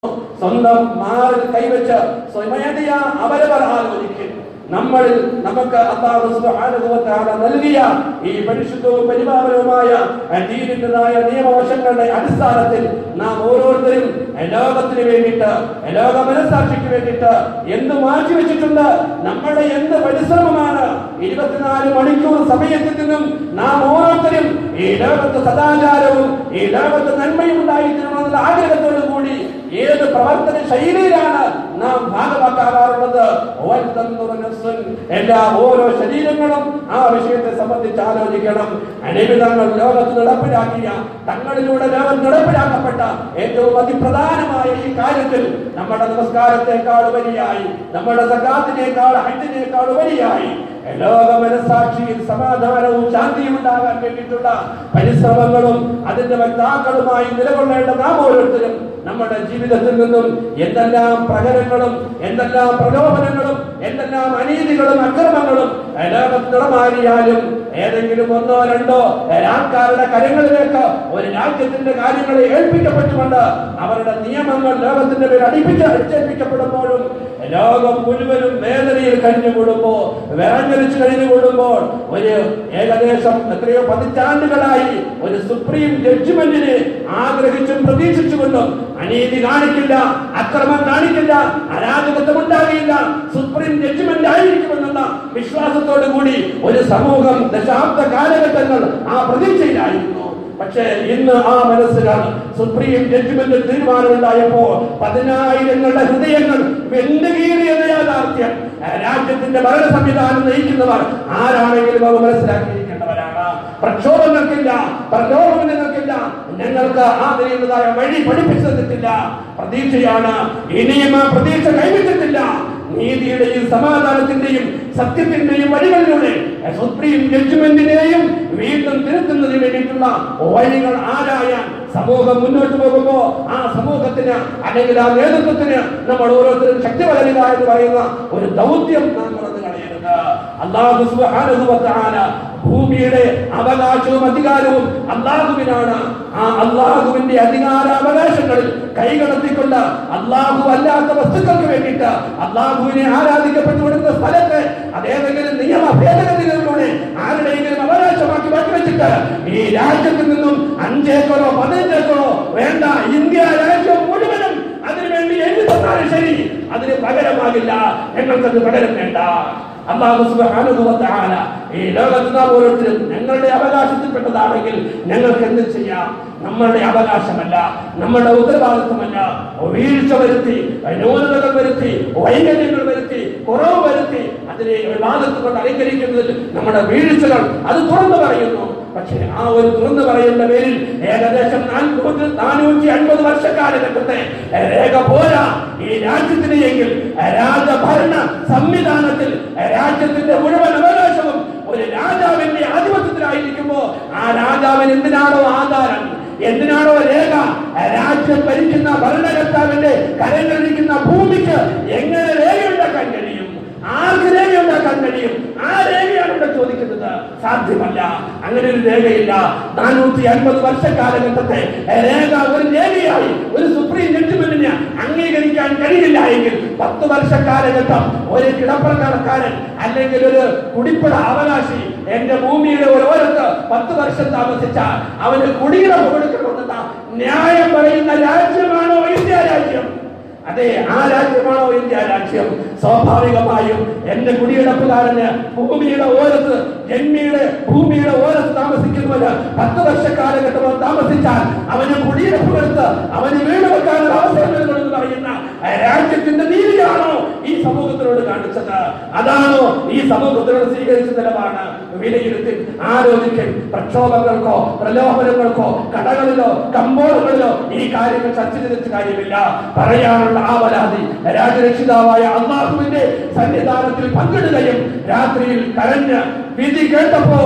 സ്വന്തം മാറിൽ കൈവച്ച് സ്വമേധയ അവരവർ ആലോചിക്കും നമ്മളിൽ നമുക്ക് അള്ളാഹു സുബ്ഹാനഹു വ തആല നൽകിയ ഈ പരിശുദ്ധവും പരിപാലനവുമായ ദീനിൻ്റെതായ നിയമവശങ്ങളുടെ അടിസ്ഥാനത്തിൽ നാം ഓരോരുത്തരും ലോകത്തിന് വേണ്ടിയിട്ട് ലോക മനസാക്ഷിക്ക് വേണ്ടിയിട്ട് എന്ത് മാറ്റി വെച്ചിട്ടുണ്ട് നമ്മുടെ എന്ത് പരിശ്രമമാണ് ഇരുപത്തിനാല് മണിക്കൂർ സമയത്തിൽ നിന്നും നാം ഓരോരുത്തരും ഈ ലോകത്ത് സദാചാരവും ഈ ലോകത്ത് നന്മയും ഉണ്ടായിരിക്കണമെന്നുള്ള ആഗ്രഹത്തോടു കൂടി ഏത് പ്രവർത്തന ശൈലിയിലാണ് നാം ഭാഗമാക്കാറുള്ളത് ഓരോരുത്തരും നഫ്സുൻ എല്ലാ ഓരോ ശരീരങ്ങളും ആ വിഷയത്തെ സംബന്ധിച്ച് ആലോചിക്കണം അനിബിതങ്ങൾ ലോകത്ത് നടപ്പിലാക്കിയ തങ്ങളിലൂടെ ലോകം നടപ്പിലാക്കപ്പെട്ട ഏറ്റവും അതിപ്രധാനമായ ഈ കാര്യത്തിൽ നമ്മുടെ നമസ്കാരത്തെക്കാൾ ഉപരിയായി നമ്മുടെ സകാത്തിനേക്കാൾ ഹജ്ജിനേക്കാൾ ഉപരിയായി ലോക മനസാക്ഷിയിൽ സമാധാനവും ശാന്തിയും ഉണ്ടാകാൻ വേണ്ടിയിട്ടുള്ള പരിശ്രമങ്ങളും അതിന്റെ വക്താക്കളുമായി നിലകൊള്ളേണ്ട നാം ഓരോരുത്തരും നമ്മുടെ ജീവിതത്തിൽ നിന്നും എന്തെല്ലാം പ്രകടനങ്ങളും എന്തെല്ലാം പ്രലോഭനങ്ങളും എന്തെല്ലാം അനീതികളും അക്രമങ്ങളും ലോകത്ത് നടമാറിയാലും ഏതെങ്കിലും ഒന്നോ രണ്ടോ ആൾക്കാരുടെ കരങ്ങളിലേക്ക് ഒരു രാജ്യത്തിന്റെ കാര്യങ്ങളെ ഏൽപ്പിക്കപ്പെട്ടുകൊണ്ട് അവരുടെ നിയമങ്ങൾ ലോകത്തിന്റെ പേര് അടിപ്പിച്ച് അടിച്ചേൽപ്പിക്കപ്പെടുമ്പോഴും ലോകം മുഴുവനും വേദനയിൽ കഴിഞ്ഞുകൂടുമ്പോ വിറഞ്ഞൊലിച്ച് കഴിഞ്ഞുകൂടുമ്പോൾ ഒരു ഏകദേശം എത്രയോ പതിറ്റാണ്ടുകളായി ഒരു സുപ്രീം ജഡ്ജ്മെന്റിനെ ആഗ്രഹിച്ചും പ്രതീക്ഷിച്ചുകൊണ്ടും അനീതി കാണിക്കില്ല അക്രമം കാണിക്കില്ല അരാജകത്വം ഉണ്ടാകില്ല സുപ്രീം ജഡ്ജ്മെന്റ് ആയിരിക്കുമെന്നുള്ള വിശ്വാസത്തോടു കൂടി ഒരു സമൂഹം ദശാബ്ദ കാലഘട്ടങ്ങൾ ആ പ്രതീക്ഷയിലായിരുന്നു പക്ഷേ ഇന്ന് ആ മനസ്സിലാണ് സുപ്രീം ജഡ്ജ്മെന്റ് തീരുമാനമുണ്ടായപ്പോ പതിനായിരങ്ങളുടെ ഹൃദയങ്ങൾ വെണ്ടുകീറിയത് യാഥാർത്ഥ്യം രാജ്യത്തിന്റെ ഭരണ സംവിധാനം നയിക്കുന്നവർ ആരാണെങ്കിലും അവർ മനസ്സിലാക്കിയിരിക്കേണ്ടവരാണ് പ്രക്ഷോഭങ്ങൾക്കില്ല പ്രലോഭനങ്ങൾക്കില്ല ഞങ്ങൾക്ക് ആ നിലയുള്ളതായ വഴി പഠിപ്പിച്ചു തന്നിട്ടില്ല പ്രതീക്ഷയാണ് ഇനിയും ആ പ്രതീക്ഷ കൈവിട്ടിട്ടില്ല നീതിയുടെയും സമാധാനത്തിന്റെയും സത്യത്തിന്റെയും വഴികളിലൂടെ സുപ്രീം ജഡ്ജ്മെന്റിനെയും വീണ്ടും തിരുത്തുന്നതിന് വേണ്ടിയിട്ടുള്ള വഴികൾ ആരായാൻ സമൂഹം മുന്നോട്ട് പോകുമ്പോ ആ സമൂഹത്തിന് അല്ലെങ്കിൽ ആ നേതൃത്വത്തിന് നമ്മൾ ഓരോരുത്തരും ശക്തി വളരുക എന്ന് പറയുന്ന ഒരു ദൗത്യം നാം മറന്നു കളയരുത് അള്ളാഹു സുബ്ഹാനഹു വ തആല ഭൂമിയുടെ അവകാശവും അധികാരവും അള്ളാഹുവിനാണ് ആ അള്ളാഹുവിന്റെ അധികാരാവകാശങ്ങളിൽ കൈകടത്തിക്കൊണ്ട് അള്ളാഹു അല്ലാത്ത വസ്തുക്കൾക്ക് വേണ്ടിയിട്ട് അള്ളാഹുവിനെ ആരാധിക്കപ്പെട്ടുകൊടുക്കുന്ന സ്ഥലത്ത് അതേതെങ്കിലും നിയമ ഭേദഗതികളിലൂടെ ആരുടെയെങ്കിലും അവകാശമാക്കി മാറ്റിവെച്ചിട്ട് ഈ രാജ്യത്തിൽ നിന്നും അഞ്ചേക്കറോ പതിനഞ്ചേക്കറോ വേണ്ട ഇന്ത്യ രാജ്യം മുഴുവനും അതിനുവേണ്ടി എന്ത് തന്നാലും ശരി അതിന് പകരമാകില്ല ഞങ്ങൾക്കത് പകരം വേണ്ട അള്ളാഹു സുബ്ഹാനഹു വ തആല ഈ ലോകത്ത് നാം ഓരോരുത്തരും ഞങ്ങളുടെ അവകാശത്തിൽപ്പെട്ടതാണെങ്കിൽ ഞങ്ങൾക്ക് എന്ത് ചെയ്യാം നമ്മളുടെ അവകാശമല്ല നമ്മുടെ ഉത്തരവാദിത്വമല്ല വീഴ്ച വരുത്തി ന്യൂനതകൾ വരുത്തി വൈകല്യങ്ങൾ വരുത്തി കുറവ് വരുത്തി അതിനെ വിവാദത്ത് കൊണ്ട് അലങ്കരിക്കുന്നതിൽ നമ്മുടെ വീഴ്ചകൾ അത് തുറന്നു പറയുന്നു പക്ഷേ ആ ഒരു തുറന്നു പറയുന്ന പേരിൽ ഏകദേശം നാനൂറ്റി നാനൂറ്റി അൻപത് വർഷക്കാലഘട്ടത്തെ രേഖ പോരാ ഈ രാജ്യത്തിന് എങ്കിൽ രാജഭരണ സംവിധാനത്തിൽ രാജ്യത്തിന്റെ മുഴുവൻ അവകാശവും ഒരു രാജാവിന്റെ ആധിപത്യത്തിലായിരിക്കുമ്പോ ആ രാജാവിന് എന്തിനാണോ ആധാരം എന്തിനാണോ രേഖ രാജ്യം ഭരിക്കുന്ന ഭരണകർത്താവിന്റെ കരങ്ങളിരിക്കുന്ന ഭൂമിക്ക് എങ്ങനെ രേഖയുണ്ടാക്കാൻ കഴിയും ആർക്ക് രേഖയുണ്ടാക്കാൻ കഴിയും ആ രേഖയാണ് ഇവിടെ ചോദിക്കുന്നത് സാധ്യമല്ല അങ്ങനെ ഒരു രേഖയില്ല നാനൂറ്റി അൻപത് വർഷക്കാലഘട്ടത്തെ രേഖ ഒരു രേഖയായി ഒരു സുപ്രീം ജഡ്ജ്മെന്റിന് അംഗീകരിക്കാൻ കഴിയില്ല എങ്കിൽ പത്ത് വർഷക്കാലഘട്ടം ഒരു കിടപ്പറക്കാരൻ അല്ലെങ്കിൽ ഒരു കുടിപ്പട അവകാശി എന്റെ ഭൂമിയുടെ ഒരു ഓരത്ത് പത്ത് വർഷം താമസിച്ചാൽ അവന് കുടിയിടം കൊടുക്കണമെന്ന ന്യായം പറയുന്ന രാജ്യമാണോ ഇന്ത്യ രാജ്യം അതെ ആ രാജ്യമാണോ ഇന്ത്യ രാജ്യം സ്വാഭാവികമായും എന്റെ കുടിയിടപ്പുകാരന് ഭൂമിയുടെ ഓരത്ത് ജന്മിയുടെ ഭൂമിയുടെ ഓരത്ത് താമസിക്കുന്നവന് പത്ത് വർഷ കാലഘട്ടം അവൻ താമസിച്ചാൽ അവന് കുടിയിടപ്പ് കൊടുത്ത് അവന് വീട് വെക്കാനുള്ള അവസരം നൽകണമെന്ന് പറയുന്ന രാജ്യത്തിന്റെ നീതിയാണോ ഈ സമൂഹത്തിനോട് കാണിച്ചത് അതാണോ ഈ സമൂഹത്തിനോട് സ്വീകരിച്ച നിലപാട് വിലയിരുത്തി ആലോചിക്കും പ്രക്ഷോഭങ്ങൾക്കോ പ്രലോഭനങ്ങൾക്കോ കടകളിലോ കമ്പോളങ്ങളിലോ ഈ കാര്യങ്ങൾ ചർച്ച ചെയ്തിട്ട് കാര്യമില്ല പറയാനുള്ള ആവലാതി രാജരക്ഷിതാവായ അള്ളാഹുവിന്റെ സന്നിധാനത്തിൽ പങ്കിടുകയും രാത്രിയിൽ കരഞ്ഞ് വിധി കേട്ടപ്പോ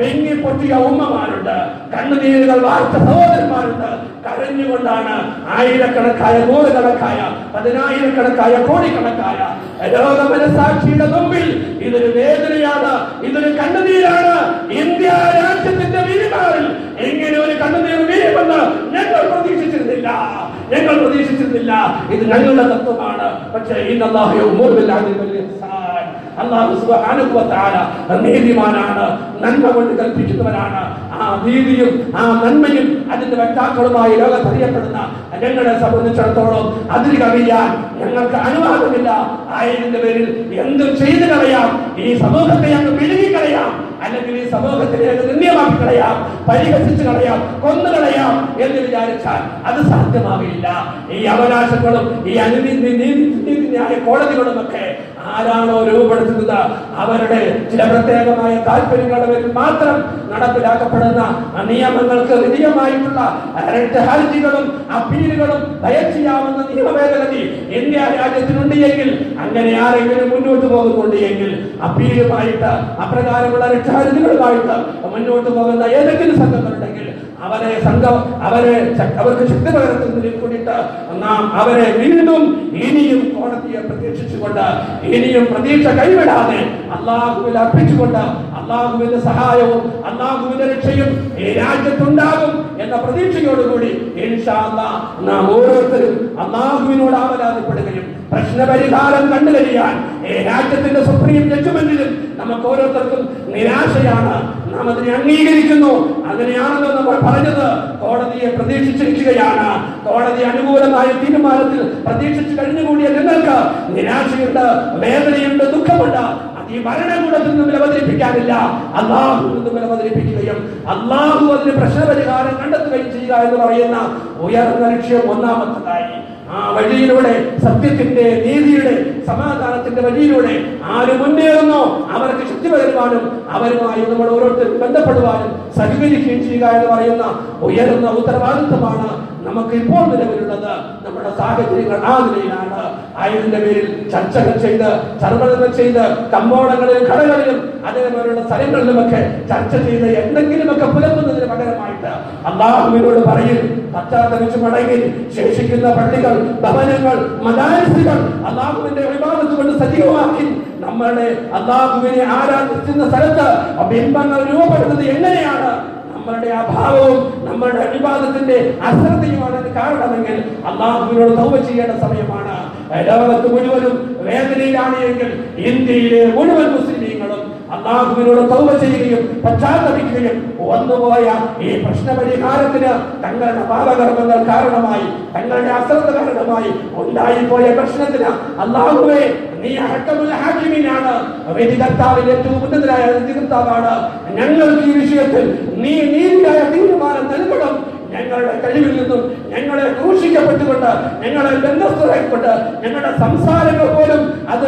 വെങ്ങി പൊട്ടിയ ഉമ്മമാരുണ്ട് കണ്ണുനീരുകൾ വാർത്ത സഹോദരന്മാരുണ്ട് കരഞ്ഞുകൊണ്ടാണ് ആയിരക്കണക്കായ നൂറുകണക്കായ പതിനായിരക്കണക്കായ കോടിക്കണക്കായ ലോക മനസാക്ഷിയുടെ മുമ്പിൽ ഇതൊരു വേദനയാണ് ഇതൊരു കണ്ണുനീരാണ് ഇന്ത്യ രാജ്യത്തിന്റെ വീരുമാറിൽ എങ്ങനെ ഒരു കണ്ണുനീർ വീഴുമെന്ന് ഞങ്ങൾ പ്രതീക്ഷിച്ചിരുന്നില്ല ഞങ്ങൾ പ്രതീക്ഷിച്ചിരുന്നില്ല ഇത് ഞങ്ങളുടെ തത്വമാണ് പക്ഷേ ഇന്നല്ലാഹു ഉമൂറുൽ ഇഹ്സാൻ അല്ലാഹു സുബ്ഹാനഹു വ തആല നീതിമാനാണ് നന്മ കൊണ്ട് കൽപ്പിക്കുന്നവനാണ് ആ നീതിയും ആ നന്മയും അതിന്റെ വ്യക്താക്കളുമായി ലോകത്ത് അറിയപ്പെടുന്ന ഞങ്ങളെ സംബന്ധിച്ചിടത്തോളം അതിന് കവിയാൻ ഞങ്ങൾക്ക് അനുവാദമില്ല ആയതിന്റെ പേരിൽ എന്തും ചെയ്തു കളയാം ഈ സമൂഹത്തെ അങ്ങ് വിഴുങ്ങി കളയാം അല്ലെങ്കിൽ ഈ സമൂഹത്തിനെ അങ്ങ് നിന്ദ്യമാക്കി കളയാം പരിഹസിച്ചു കളയാം കൊന്നു കളയാം എന്ന് വിചാരിച്ചാൽ അത് സാധ്യമാകില്ല ഈ അവകാശങ്ങളും ഈ അനുനീതി നീതി നീതിന്യായ കോടതികളും ഒക്കെ ആരാണോ രൂപപ്പെടുത്തുന്നത് അവരുടെ ചില പ്രത്യേകമായ താല്പര്യങ്ങളുടെ പേരിൽ മാത്രം നടപ്പിലാക്കപ്പെടുന്ന നിയമങ്ങൾക്ക് വിധേയമായിട്ടുള്ള രണ്ട് ഹർജികളും അപ്പീലുകളും ദയർ ചെയ്യാവുന്ന നിയമഭേദഗതി ഇന്ത്യ രാജ്യത്തിനുണ്ട് എങ്കിൽ അങ്ങനെ ആരെങ്കിലും മുന്നോട്ട് പോകുന്നുണ്ട് എങ്കിൽ അപ്പീലുമായിട്ട് അപ്രകാരമുള്ള രക്ഷാഹർജികളുമായിട്ട് മുന്നോട്ട് പോകുന്ന ഏതെങ്കിലും സംഘങ്ങളുണ്ടെങ്കിൽ അവരെ സംഘം അവരെ ശ- അവർക്ക് ശക്തി പകർത്തുന്നതിൽ കൂടിയിട്ട് നാം അവരെ വീണ്ടും ഇനിയും കോടതിയെ പ്രതീക്ഷിച്ചുകൊണ്ട് ഇനിയും പ്രതീക്ഷ കൈവിടാതെ അള്ളാഹുവിൽ അർപ്പിച്ചുകൊണ്ട് അള്ളാഹുവിന്റെ സഹായവും അള്ളാഹുവിന്റെ രക്ഷയും ഈ രാജ്യത്തുണ്ടാകും എന്ന പ്രതീക്ഷയോടുകൂടി ഇൻഷാ അല്ലാഹ് നാം ഓരോരുത്തരും അള്ളാഹുവിനോട് ആവലാതിപ്പെടുകയും പ്രശ്നപരിഹാരം കണ്ടുകഴിയാൻ ഈ രാജ്യത്തിന്റെ സുപ്രീം ജഡ്ജ്മെന്റിലും നമുക്ക് ഓരോരുത്തർക്കും നിരാശയാണ് നാം അതിനെ അംഗീകരിക്കുന്നു അങ്ങനെയാണല്ലോ നമ്മൾ പറഞ്ഞത് കോടതിയെ പ്രതീക്ഷിച്ചിരിക്കുകയാണ് കോടതി അനുകൂലമായ തീരുമാനത്തിൽ പ്രതീക്ഷിച്ച് കഴിഞ്ഞുകൂടിയ നിങ്ങൾക്ക് നിരാശയുണ്ട് വേദനയുണ്ട് ദുഃഖമുണ്ട് അത് ഈ ഭരണകൂടത്തിൽ നിന്നും അവതരിപ്പിക്കാനില്ല അള്ളാഹു നിന്നും അവതരിപ്പിക്കുകയും അള്ളാഹു അതിന് പ്രശ്നപരിഹാരം കണ്ടെത്തുകയും ചെയ്യുക എന്ന് പറയുന്ന ഉയർന്ന ലക്ഷ്യം ഒന്നാമത്തതായി ആ വഴിയിലൂടെ സത്യത്തിന്റെ നീതിയുടെ സമാധാനത്തിന്റെ വഴിയിലൂടെ ആര് മുന്നേറുന്നോ അവർക്ക് ശക്തി പകരുവാനും അവരുമായി നമ്മൾ ഓരോരുത്തരും ബന്ധപ്പെടുവാനും സഹകരിക്കുകയും ചെയ്യുക എന്ന് പറയുന്ന ഉയർന്ന ഉത്തരവാദിത്വമാണ് നമുക്ക് ഇപ്പോൾ നിലവിലുള്ളത് നമ്മുടെ സാഹചര്യങ്ങൾ ആ നിലയിലാണ് ആയതിന്റെ പേരിൽ ചർച്ചകൾ ചെയ്ത് ചർമ്മങ്ങൾ ചെയ്ത് കമ്പോളങ്ങളിലും കടകളിലും അതേപോലെയുള്ള സ്ഥലങ്ങളിലുമൊക്കെ ചർച്ച ചെയ്ത് എന്തെങ്കിലുമൊക്കെ പുലർത്തുന്നതിന് പകരമായിട്ട് അള്ളാഹുവിനോട് പറയും പശ്ചാത്തലിച്ച് മടങ്ങി ശേഷിക്കുന്ന പള്ളികൾ ഭവനങ്ങൾ മദാരിസുകൾ അള്ളാഹുവിന്റെ വിവാദത്ത് കൊണ്ട് സജീവമാക്കി നമ്മളുടെ അള്ളാഹുവിനെ ആരാധിക്കുന്ന സ്ഥലത്ത് ബിംബങ്ങൾ രൂപപ്പെടുന്നത് എങ്ങനെയാണ് നമ്മളുടെ അഭാവവും നമ്മളുടെ വിവാദത്തിന്റെ അശ്രദ്ധയുമാണ് അതിന് കാരണമെങ്കിൽ അള്ളാഹുവിനോട് തൗബ ചെയ്യേണ്ട സമയമാണ് ലോകത്ത് മുഴുവനും വേദനയിലാണ് എങ്കിൽ ഇന്ത്യയിലെ മുഴുവൻ മുസ്ലിമീങ്ങളും അള്ളാഹുവിനോട് തൗബ ചെയ്യുകയും പശ്ചാത്തപിക്കുകയും വന്നുപോയ ഈ പ്രശ്നപരിഹാരത്തിന് തങ്ങളുടെ പാപകർമ്മങ്ങൾ കാരണമായി തങ്ങളുടെ അശ്രദ്ധ കാരണമായി ഉണ്ടായിപ്പോയ പ്രശ്നത്തിന് അള്ളാഹുവെ നീ അഹക്കമുൽ ഹാക്കിമീനാണ് വിധികർത്താവിൽ ഏറ്റവും ഉന്നതനായ വിധികർത്താവാണ് ഞങ്ങൾക്ക് ഈ വിഷയത്തിൽ നീ നീതിയായ തീരുമാനം നൽകണം ഞങ്ങളുടെ കഴിവിൽ നിന്നും ഞങ്ങളെ ക്രൂശിക്കപ്പെട്ടുകൊണ്ട് ഞങ്ങളെ ബന്ധസ്ഥരായിക്കൊണ്ട് ഞങ്ങളുടെ സംസാരങ്ങൾ പോലും അത്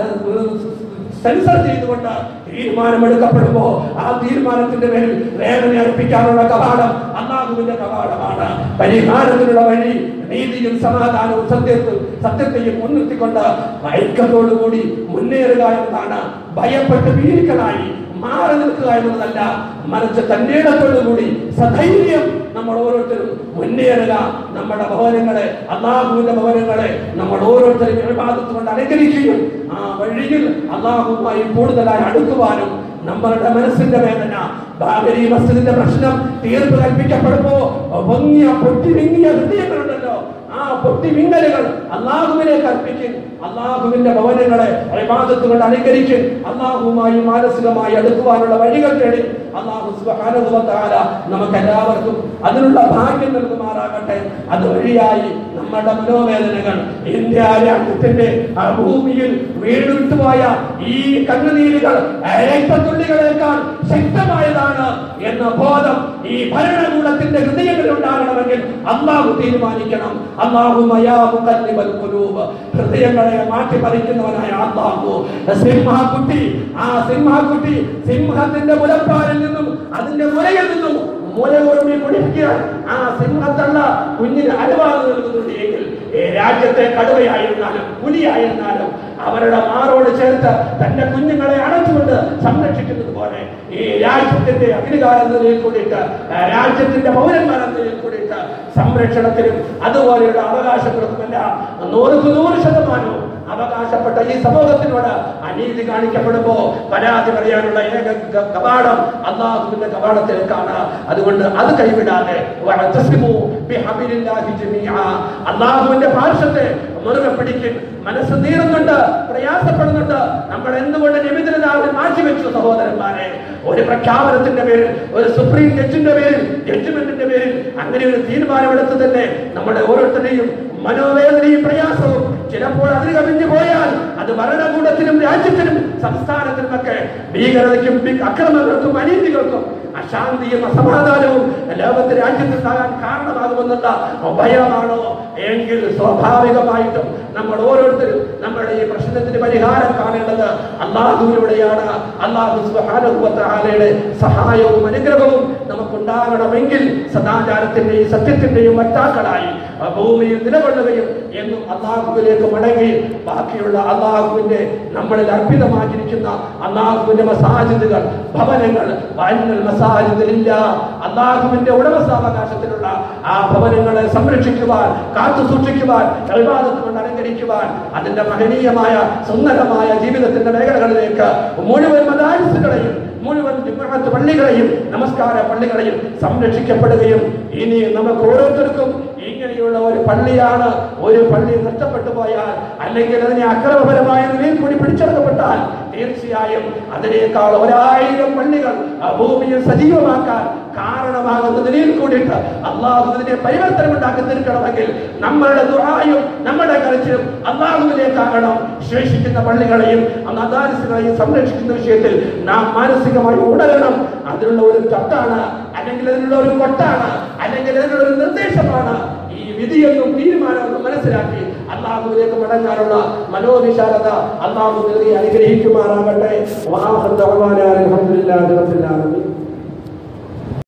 സെൻസർ ചെയ്തുകൊണ്ട് തീരുമാനമെടുക്കപ്പെടുമ്പോ ആ തീരുമാനത്തിന്റെ പേരിൽ വേദന അർപ്പിക്കാനുള്ള കവാടം അള്ളാഹുവിന്റെ കവാടമാണ് പരിഹാരത്തിനുള്ള വഴി നീതിയും സമാധാനവും സത്യത്തിൽ സത്യത്തെയും മുൻനിർത്തിക്കൊണ്ട് ഐക്യത്തോടുകൂടി മുന്നേറുക എന്നതാണ് ഭയപ്പെട്ട് ഭീരുക്കളായി മാറി നിൽക്കുക എന്നതല്ല മറിച്ച് തന്നേടത്തോടുകൂടി സധൈര്യം നമ്മൾ ഓരോരുത്തരും മുന്നേറുക നമ്മുടെ ഭവനങ്ങളെ അള്ളാഹുവിന്റെ ഭവനങ്ങളെ നമ്മൾ ഓരോരുത്തരും വിവാദത്ത് കൊണ്ട് അനുകരിക്കുകയും ആ വഴിയിൽ അള്ളാഹുവുമായി കൂടുതലായി അടുക്കുവാനും നമ്മളുടെ മനസ്സിന്റെ വേദന ബാബരി മസ്ജിദിന്റെ പ്രശ്നം തീർപ്പ് കൽപ്പിക്കപ്പെടുമ്പോ പൊങ്ങിയ പൊട്ടി വിങ്ങിയ ഹൃദയങ്ങളുണ്ടല്ലോ ആ പൊട്ടി വിങ്ങലുകൾ അള്ളാഹുവിനെ കൽപ്പിക്കും അള്ളാഹുവിന്റെ ഭവനങ്ങളെ അഭിമാദത്ത് കൊണ്ട് അനുകരിക്കും അള്ളാഹുവുമായി മാനസികമായി അടുക്കുവാനുള്ള വഴികൾ തേടി അള്ളാഹു സുബ്ഹാനഹു വ തആല നമുക്ക് എല്ലാവർക്കും അതിനുള്ള ഭാഗ്യം നൽകുമാറാകട്ടെ അതുവഴിയായി നമ്മുടെ മനോവേദനകൾ ഇന്ത്യ രാജ്യത്തിന്റെ ആ ഭൂമിയിൽ വീടുവിട്ടുപോയ ഈ കണ്ണുനീരുകൾ രക്തത്തുള്ളികളേക്കാൾ ശക്തമായതാണ് എന്ന ബോധം ഈ ഭരണകൂടത്തിന്റെ ഹൃദയങ്ങളിൽ ഉണ്ടാകണമെങ്കിൽ അള്ളാഹു തീരുമാനിക്കണം അള്ളാഹു ഹൃദയങ്ങളെ മാറ്റി പറിക്കുന്നവനായ അള്ളാഹു സിംഹക്കുട്ടി ആ സിംഹക്കുട്ടി സിംഹത്തിന്റെ മുലപ്പാലിൽ നിന്നും അതിന്റെ മുലയിൽ നിന്നും മുലയോടുകൂടി കുടിക്കാൻ ആ സിംഹത്തള്ള കുഞ്ഞിന് അനുവാദം നൽകുന്നുണ്ട് എങ്കിൽ ഈ രാജ്യത്തെ കടുവയായിരുന്നാലും പുലിയായിരുന്നാലും അവരുടെ മാറോട് ചേർത്ത് തന്റെ കുഞ്ഞുങ്ങളെ അടച്ചുകൊണ്ട് സംരക്ഷിക്കുന്നത് പോലെ ഈ രാജ്യത്തിന്റെ അഖിലകാലം നിലയിൽ കൂടിയിട്ട് ആ രാജ്യത്തിന്റെ പൗരന്മാരെന്ന നിലയിൽ കൂടിയിട്ട് സംരക്ഷണത്തിനും അതുപോലെയുള്ള അവകാശങ്ങൾക്കുമെല്ലാം നൂറുക്ക് നൂറ് ശതമാനവും അവകാശപ്പെട്ട ഈ സമൂഹത്തിനോട് അനീതി കാണിക്കപ്പെടുമ്പോ പരാതി പറയാനുള്ള ഏക ക- കവാടം അള്ളാഹുവിന്റെ കവാടത്തിലേക്കാണ് അതുകൊണ്ട് അത് കൈവിടാതെ വഅതസിമു ബിഹബിലില്ലാഹി ജമീഅ. അള്ളാഹുവിന്റെ പാർശ്വത്തെ മുറുകെ പിടിക്കും മനസ്സ് നീറുന്നുണ്ട് പ്രയാസപ്പെടുന്നുണ്ട് നമ്മൾ എന്തുകൊണ്ട് നിമിതനാവിൽ മാറ്റിവെച്ചു സഹോദരന്മാരെ ഒരു പ്രഖ്യാപനത്തിന്റെ പേരിൽ ഒരു സുപ്രീം ജഡ്ജിന്റെ പേരിൽ ജഡ്ജ്മെന്റിന്റെ പേരിൽ അങ്ങനെ ഒരു തീരുമാനമെടുത്ത് തന്നെ നമ്മുടെ ഓരോരുത്തരുടെയും മനോവേദനയും പ്രയാസവും ചിലപ്പോൾ അതിന് കവിഞ്ഞു പോയാൽ അത് ഭരണകൂടത്തിനും രാജ്യത്തിനും സംസ്ഥാനത്തിനുമൊക്കെ ഭീകരതയ്ക്കും ബി- അക്രമങ്ങൾക്കും അനീതികൾക്കും അശാന്തിയും അസമാധാനവും ലോകത്ത് രാജ്യത്തുണ്ടാകാൻ കാരണമാകുമെന്നുള്ള ഭയമാണോ എങ്കിൽ സ്വാഭാവികമായിട്ടും നമ്മൾ ഓരോരുത്തരും നമ്മുടെ ഈ പ്രശ്നത്തിന് പരിഹാരം കാണേണ്ടത് അള്ളാഹുവിലൂടെയാണ് അള്ളാഹു സുബ്ഹാനഹുവതആലയുടെ സഹായവും അനുഗ്രഹവും നമുക്കുണ്ടാകണമെങ്കിൽ സദാചാരത്തിന്റെയും സത്യത്തിന്റെയും വക്താക്കളായി ആ ഭൂമിയിൽ നിലകൊള്ളുകയും എന്നും അള്ളാഹുവിലേക്ക് മടങ്ങി ബാക്കിയുള്ള അള്ളാഹുവിന്റെ നമ്മളിൽ അർപ്പിതമായിരിക്കുന്ന അള്ളാഹുവിന്റെ മസാജിദുകൾ ഭവനങ്ങൾ വയന്നൽ മസാജിദിലില്ല അള്ളാഹുവിന്റെ ഉടമസ്ഥാവകാശത്തിലുള്ള ആ ഭവനങ്ങളെ സംരക്ഷിക്കുവാൻ കാത്തു സൂക്ഷിക്കുവാൻ ഇബാദത്ത് കൊണ്ട് അലങ്കരിക്കുവാൻ അതിന്റെ മഹനീയമായ സുന്ദരമായ ജീവിതത്തിന്റെ മേഖലകളിലേക്ക് മുഴുവൻ മദാരിസുകളെയും മുഴുവൻ ജുമുഅത്ത് പള്ളികളെയും നമസ്കാര പള്ളികളെയും സംരക്ഷിക്കപ്പെടുകയും ഇനി നമുക്ക് ഓരോരുത്തർക്കും ഇങ്ങനെയുള്ള ഒരു പള്ളിയാണ് ഒരു പള്ളി നഷ്ടപ്പെട്ടു പോയാൽ അല്ലെങ്കിൽ അതിനെ അക്രമപരമായ നിലയിൽ കൂടി പിടിച്ചെടുക്കപ്പെട്ടാൽ തീർച്ചയായും അതിനേക്കാൾ ഒരായിരം പള്ളികൾ ആ ഭൂമിയിൽ സജീവമാക്കാൻ കാരണമാകുന്ന നിലയിൽ കൂടിയിട്ട് അള്ളാഹു ഇതിനെ പരിവർത്തനം ഉണ്ടാക്കി തീർക്കണമെങ്കിൽ നമ്മളുടെ ദുആയും നമ്മുടെ കരച്ചിലും അള്ളാഹുവിലേക്കാകണം ശേഷിക്കുന്ന പള്ളികളെയും അനാദാരിസുകളെയും സംരക്ഷിക്കുന്ന വിഷയത്തിൽ നാം മാനസികമായി ഉണരണം അതിനുള്ള ഒരു ചട്ടാണ് അല്ലെങ്കിൽ അതിനുള്ള ഒരു കൊട്ടാണ് അല്ലെങ്കിൽ അതിനുള്ള ഒരു നിർദ്ദേശമാണ് ഈ വിധിയെന്നും തീരുമാനമെന്നും മനസ്സിലാക്കി അള്ളാഹുവിലേക്ക് മടങ്ങാനുള്ള മനോവിശാലത അള്ളാഹു നൽകി അനുഗ്രഹിക്കുമാറാകട്ടെ വാഹ അലഹമുല്ലാ